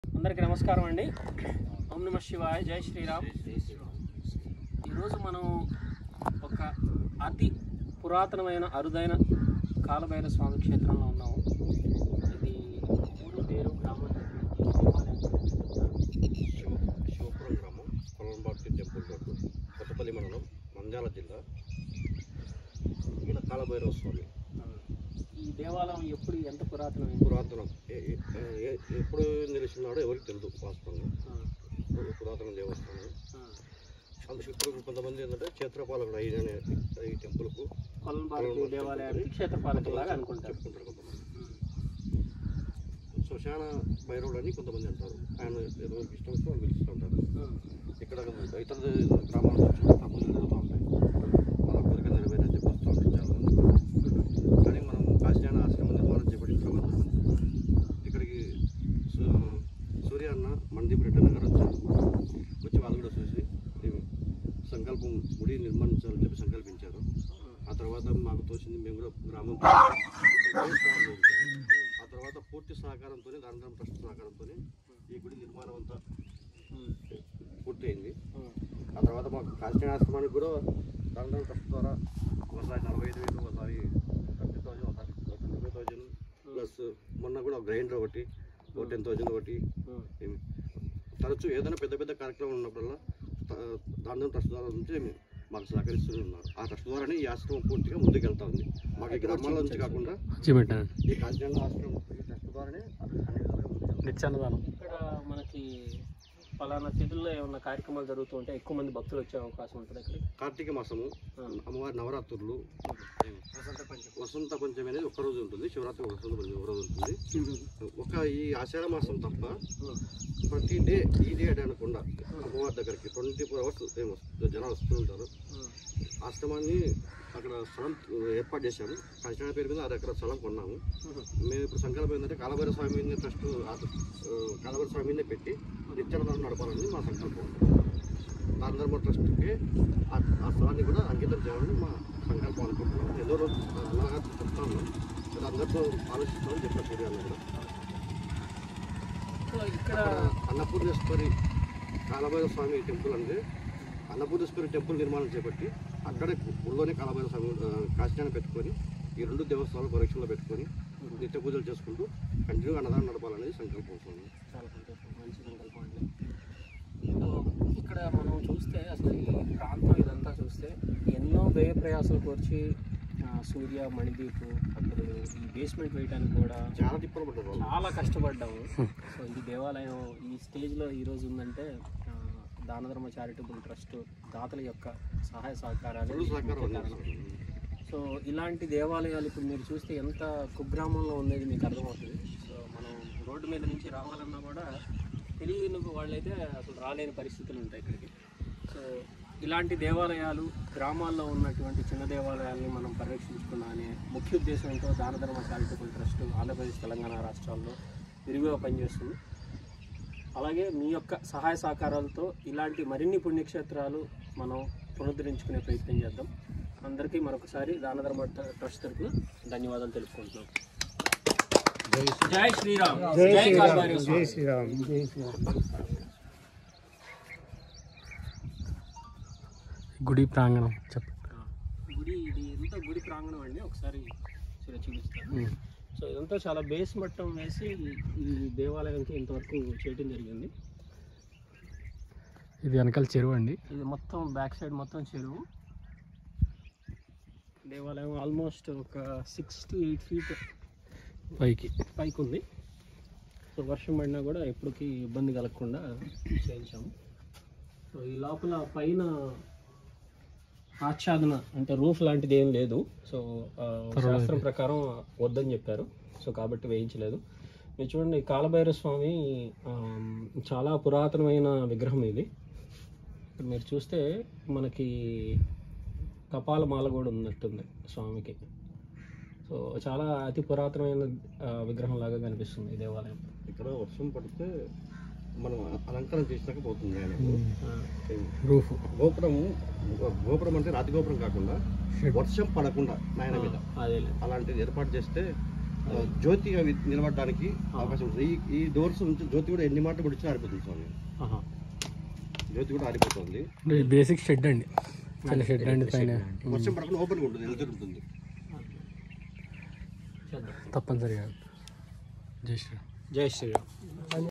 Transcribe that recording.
అందరికీ నమస్కారం అండి ఓం నమ శివాయ జై శ్రీరామ్ ఈరోజు మనం ఒక అతి పురాతనమైన అరుదైన కాలభైర స్వామి క్షేత్రంలో ఉన్నాము ఇది ఊరు పేరు గ్రామం శివ శివపురం గ్రామం కొలంబాటి టెంపుల్ రోడ్డు కొత్తపల్లి మండలం నంద్యాల జిల్లా ఈయన కాలభైరవ స్వామి ఈ దేవాలయం ఎప్పుడు ఎంత పురాతనమైంది పురాతనం ఏ- ఏ- ఏ- ఎప్పుడు నిలిచినాడో ఎవరికి తెలియదు వాస్తవంగా ఇప్పుడు పురాతన దేవస్థానం అందుకు ఇప్పుడు కొంతమంది ఏంటంటే క్షేత్రపాలకుడు అయిన ఈ టెంపుల్కు కొలంబారతి దేవాలయానికి క్షేత్రపాలకులాగా అనుకుంటారు చెప్పుకుంటారు కొంతమంది శ్మశాన భైరవుడు అని కొంతమంది అంటారు ఆయన ఏదో ఇష్టం వస్తే వాళ్ళు పిలుస్తూ ఉంటారు ఇక్కడ ఇతర గ్రామాల నుంచి కూడా తప్పులు జరుగుతూ ఉంటాయి మన కోరిక నెరవేరని చెప్పి వస్తూ ఉంటారు చాలా మంది కానీ మనం కాశీయాన ఆశ్రమం నిర్మాణం చేపట్టిన క్రమంలో ఇక్కడికి సూ- సూర్య అన్న మందీప్ రెడ్డి గారు వచ్చారు వచ్చి వాళ్ళు కూడా చూసి ఈ సంకల్పం గుడి నిర్మాణించాలని చెప్పి సంకల్పించారు ఆ తర్వాత మాకు తోచింది మేము కూడా గ్రామం ఆ తర్వాత పూర్తి సహకారంతో దానంతరం ట్రస్ట్ సహకారంతో ఈ గుడి నిర్మాణం అంతా పూర్తయింది ఆ తర్వాత మాకు కాశీనాథ ఆశ్రమానికి కూడా దానంతరం ట్రస్ట్ ద్వారా ఒకసారి నలభై ఐదు వేలు ఒకసారి థర్టీ థౌజండ్ ఒకసారి ట్వంటీ థౌజండ్ ప్లస్ మొన్న కూడా ఒక గ్రైండర్ ఒకటి ఒక టెన్ థౌజండ్ ఒకటి ఏమి తరచూ ఏదైనా పెద్ద పెద్ద కార్యక్రమం ఉన్నప్పుడల్లా దాని ట్రస్ట్ ద్వారా నుంచి ఏమి మాకు సహకరిస్తూనే ఉన్నారు ఆ ట్రస్ట్ ద్వారానే ఈ ఆశ్రమం పూర్తిగా ముందుకు వెళ్తా ఉంది మాకు ఈ గ్రామాల నుంచి కాకుండా ఈ కాశీనాథ ఆశ్రమం ఈ ట్రస్ట్ ద్వారానే అన్ని విధాలుగా ముందుకు వెళ్తాం. నిత్యాన్నదానం ఇక్కడ మనకి పలానా తిథుల్లో ఏమన్నా కార్యక్రమాలు జరుగుతూ ఉంటే ఎక్కువ మంది భక్తులు వచ్చే అవకాశం ఉంటుంది ఇక్కడ కార్తీక మాసము అమ్మవారి నవరాత్రులు వసంత పంచమి అనేది ఒక రోజు ఉంటుంది శివరాత్రి వసంత పంచమి ఒక రోజు ఉంటుంది ఒక ఈ ఆషాఢ మాసం తప్ప ప్రతి డే ఈ డే అని అనకుండా అమ్మవారి దగ్గరికి ట్వంటీ ఫోర్ అవర్స్ జనాలు వస్తూ ఉంటారు ఆశ్రమాన్ని అక్కడ స్థలం ఏర్పాటు చేశాము కాశీనాథ పేరు మీద ఆరు ఎకరాల స్థలం కొన్నాము మేము ఇప్పుడు సంకల్పం ఏంటంటే కాలభైర స్వామి మీద ట్రస్ట్ కాలభైర స్వామి మీదే పెట్టి నిత్యానందం నడపాలని మా సంకల్పం నాందర్మ ట్రస్ట్కి ఆ ఆ స్థలాన్ని కూడా అంకితం చేయాలని మా సంకల్పం అనుకుంటున్నాం ఎన్నో రోజు అలాగా చెప్తా ఉన్నాం అది అందరితో ఆలోచిస్తామని చెప్పారు సూర్య అన్న కూడా సో ఇక్కడ అక్కడ అన్నపూర్ణేశ్వరి కాలభైర స్వామి టెంపుల్ అంటే అన్నపూర్ణేశ్వరి టెంపుల్ నిర్మాణం చేపట్టి అక్కడే ఊళ్ళోనే కాలభైర స్వామి ఆ, కాశీనాన్ని పెట్టుకొని ఈ రెండు దేవస్థానాలు పరీక్షలో పెట్టుకొని నిత్య పూజలు చేసుకుంటూ కంటిన్యూ అన్నదానం నడపాలనేది సంకల్పం స్వామి చాలా సంతోషం మంచి సంకల్పం అండి సో ఇక్కడ మనం చూస్తే అసలు ఈ ప్రాంతం ఇదంతా చూస్తే ఎన్నో వ్యయ ప్రయాసాలు కోర్చి ఆ, సూర్య మణిదీప్ అప్పుడు ఈ బేస్మెంట్ వేయడానికి కూడా చాలా తిప్పలు పడ్డారు వాళ్ళు చాలా కష్టపడ్డాము సో ఈ దేవాలయం ఈ స్టేజ్లో ఈరోజు ఉందంటే ఆ, దానధర్మ చారిటబుల్ ట్రస్ట్ దాతల యొక్క సహాయ సహకారాలు ఫుల్ సహకారం ముఖ్య కారణం. అందిస్తారు. సో ఇలాంటి దేవాలయాలు ఇప్పుడు మీరు చూస్తే ఎంత కుగ్రామంలో ఉండేది మీకు అర్థమవుతుంది సో మనం రోడ్డు మీద నుంచి రావాలన్నా కూడా తెలియని వాళ్ళైతే అసలు రాలేని పరిస్థితులు ఉంటాయి ఇక్కడికి సో ఇలాంటి దేవాలయాలు గ్రామాల్లో ఉన్నటువంటి చిన్న దేవాలయాల్ని మనం పరిరక్షించుకున్నా అనే ముఖ్య ఉద్దేశంతో దానధర్మ చారిటబుల్ ట్రస్ట్ ఆంధ్రప్రదేశ్ తెలంగాణ రాష్ట్రాల్లో విరివిగా పనిచేస్తుంది అలాగే మీ యొక్క సహాయ సహకారాలతో ఇలాంటి మరిన్ని పుణ్యక్షేత్రాలు మనం పునరుద్ధరించుకునే ప్రయత్నం చేద్దాం అందరికీ మరొకసారి దానధర్మ ట- ట్రస్ట్ తరఫున ధన్యవాదాలు తెలుపుకుంటున్నాం జై శ్రీరామ్ జై కాల్వారి స్వామి. గుడి ప్రాంగణం చెప్ప గుడి ఇది ఎంత గుడి ప్రాంగణం అండి ఒకసారి చూడ చూపిస్తాను సో ఇదంతా చాలా బేస్ మట్టం వేసి ఈ దేవాలయంకి ఇంతవరకు చేయడం జరిగింది ఇది వెనకాల చెరువు అండి ఇది మొత్తం బ్యాక్ సైడ్ మొత్తం చెరువు దేవాలయం ఆల్మోస్ట్ ఒక సిక్స్ టు ఎయిట్ ఫీట్ పైకి పైకి ఉంది సో వర్షం పడినా కూడా ఎప్పటికీ ఇబ్బంది కలగకుండా చేయించాము సో ఈ లోపల పైన ఆచ్ఛాదన అంటే రూఫ్ లాంటిది ఏం లేదు సో ఆ, శాస్త్రం ప్రకారం వద్దని చెప్పారు సో కాబట్టి వేయించలేదు మీరు చూడండి కాలభైరవ స్వామి ఆ, చాలా పురాతనమైన విగ్రహం ఇది ఇక్కడ మీరు చూస్తే మనకి కపాల మాల కూడా ఉన్నట్టుంది స్వామికి సో చాలా అతి పురాతనమైన ఆ, విగ్రహం లాగా కనిపిస్తుంది ఈ దేవాలయం ఇక్కడ వర్షం పడితే మనం అలంకరణ చేసినాక పోతుంది ఆయనకు రూఫ్ గోపురం గోపురం అంటే రాతి గోపురం కాకుండా వర్షం పడకుండా నాయన మీద అదే అలాంటిది ఏర్పాటు చేస్తే ఆ, జ్యోతి అవి నిలబడడానికి అవకాశం ఉంటుంది ఈ ఈ డోర్స్ నుంచి జ్యోతి కూడా ఎన్ని మాటలు పొడిచినా ఆరిపోతుంది స్వామి ఆహా. జ్యోతి కూడా ఆరిపోతుంది బేసిక్ షెడ్ అండి చిన్న షెడ్ అండి పైన వర్షం పడకుండా ఓపెన్గా ఉంటుంది వెళ్తూ ఉంటుంది చేద్దాం తప్పనిసరిగా జై శ్రీరామ్ జై శ్రీరామ్